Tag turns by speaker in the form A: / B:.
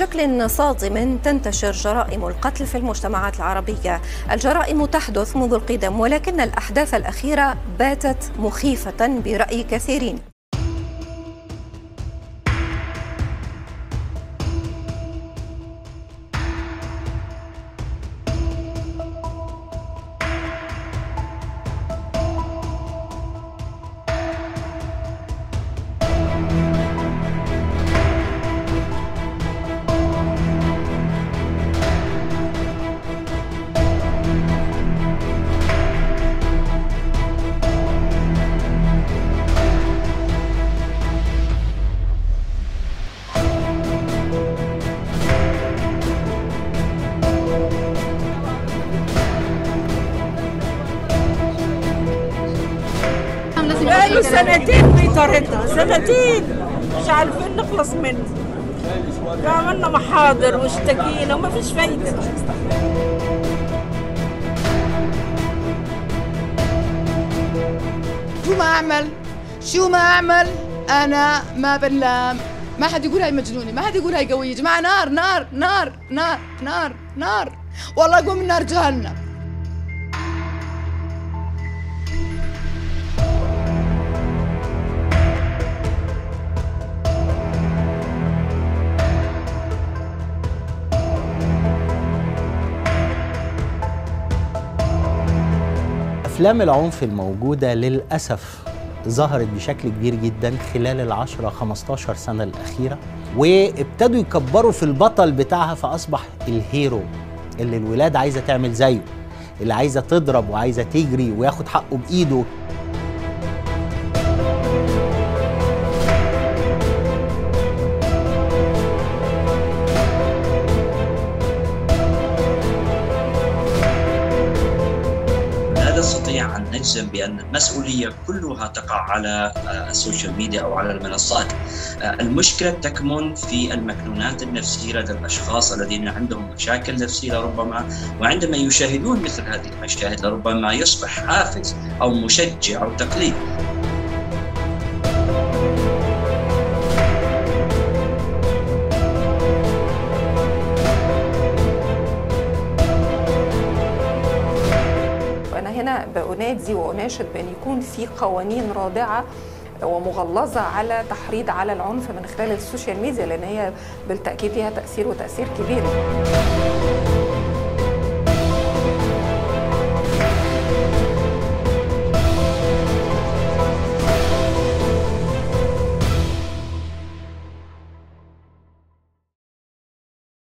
A: بشكل صادم تنتشر جرائم القتل في المجتمعات العربية الجرائم تحدث منذ القدم ولكن الأحداث الأخيرة باتت مخيفة برأي كثيرين
B: بقاله سنتين بيطاردنا سنتين مش عارفين نخلص منه عملنا محاضر واشتكينا وما فيش فايدة
C: شو ما اعمل شو ما اعمل انا ما بنلام ما حد يقول هاي مجنونه ما حد يقول هاي قويه يا جماعه نار نار نار نار نار نار والله اقوم من نار جهنم
D: أفلام العنف الموجودة للأسف ظهرت بشكل كبير جدا خلال العشرة 15 سنة الأخيرة وابتدوا يكبروا في البطل بتاعها فأصبح الهيرو اللي الولاد عايزة تعمل زيه اللي عايزة تضرب وعايزة تجري وياخد حقه بإيده
E: لا نستطيع أن نجزم بأن المسؤولية كلها تقع على السوشيال ميديا أو على المنصات المشكلة تكمن في المكنونات النفسية لدى الأشخاص الذين عندهم مشاكل نفسية ربما وعندما يشاهدون مثل هذه المشاهد لربما يصبح حافز أو مشجع أو تقليد
A: وأنا هنا بأنادي وأناشد بأن يكون في قوانين رادعة ومغلظة على تحريض على العنف من خلال السوشيال ميديا لأن هي بالتأكيد لها تأثير وتأثير كبير